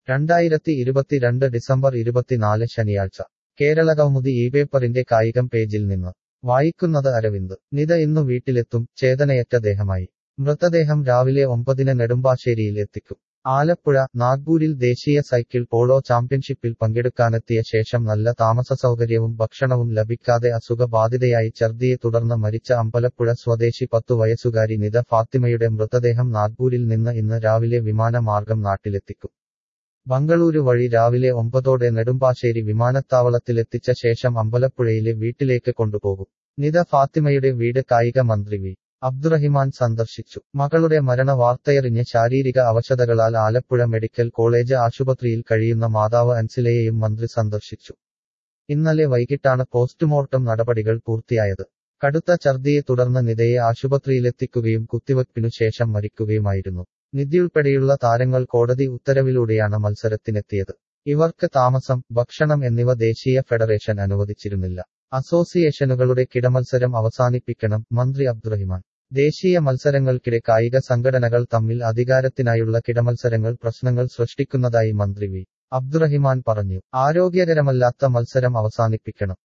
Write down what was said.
രണ്ടായിരത്തി ഇരുപത്തിരണ്ട് ഡിസംബർ ഇരുപത്തിനാല് ശനിയാഴ്ച കേരളകൗമുദി ഈ പേപ്പറിന്റെ കായികം പേജിൽ നിന്ന് വായിക്കുന്നത് അരവിന്ദ് നിത ഇന്നു വീട്ടിലെത്തും ചേതനയറ്റ ദേഹമായി മൃതദേഹം രാവിലെ ഒമ്പതിന് നെടുമ്പാശ്ശേരിയിൽ എത്തിക്കും ആലപ്പുഴ നാഗ്പൂരിൽ ദേശീയ സൈക്കിൾ പോളോ ചാമ്പ്യൻഷിപ്പിൽ പങ്കെടുക്കാനെത്തിയ ശേഷം നല്ല താമസ സൗകര്യവും ഭക്ഷണവും ലഭിക്കാതെ അസുഖബാധിതയായി ഛർദിയെ തുടർന്ന് മരിച്ച അമ്പലപ്പുഴ സ്വദേശി പത്തു വയസ്സുകാരി നിത ഫാത്തിമയുടെ മൃതദേഹം നാഗ്പൂരിൽ നിന്ന് ഇന്ന് രാവിലെ വിമാനമാർഗം നാട്ടിലെത്തിക്കും ബംഗളൂരു വഴി രാവിലെ ഒമ്പതോടെ നെടുമ്പാശ്ശേരി വിമാനത്താവളത്തിലെത്തിച്ച ശേഷം അമ്പലപ്പുഴയിലെ വീട്ടിലേക്ക് കൊണ്ടുപോകും നിത ഫാത്തിമയുടെ വീട് കായിക മന്ത്രി വി അബ്ദുറഹിമാൻ സന്ദർശിച്ചു മകളുടെ മരണ വാർത്തയറിഞ്ഞ് ശാരീരിക അവശതകളാൽ ആലപ്പുഴ മെഡിക്കൽ കോളേജ് ആശുപത്രിയിൽ കഴിയുന്ന മാതാവ് അൻസിലയെയും മന്ത്രി സന്ദർശിച്ചു ഇന്നലെ വൈകിട്ടാണ് പോസ്റ്റ്മോർട്ടം നടപടികൾ പൂർത്തിയായത് കടുത്ത ഛർദിയെ തുടർന്ന് നിതയെ ആശുപത്രിയിലെത്തിക്കുകയും കുത്തിവയ്പ്പിനു ശേഷം മരിക്കുകയുമായിരുന്നു നിധിയുൾപ്പെടെയുള്ള താരങ്ങൾ കോടതി ഉത്തരവിലൂടെയാണ് മത്സരത്തിനെത്തിയത് ഇവർക്ക് താമസം ഭക്ഷണം എന്നിവ ദേശീയ ഫെഡറേഷൻ അനുവദിച്ചിരുന്നില്ല അസോസിയേഷനുകളുടെ കിടമത്സരം അവസാനിപ്പിക്കണം മന്ത്രി അബ്ദുറഹിമാൻ ദേശീയ മത്സരങ്ങൾക്കിടെ കായിക സംഘടനകൾ തമ്മിൽ അധികാരത്തിനായുള്ള കിടമത്സരങ്ങൾ പ്രശ്നങ്ങൾ സൃഷ്ടിക്കുന്നതായി മന്ത്രി വി അബ്ദുറഹിമാൻ പറഞ്ഞു ആരോഗ്യകരമല്ലാത്ത മത്സരം അവസാനിപ്പിക്കണം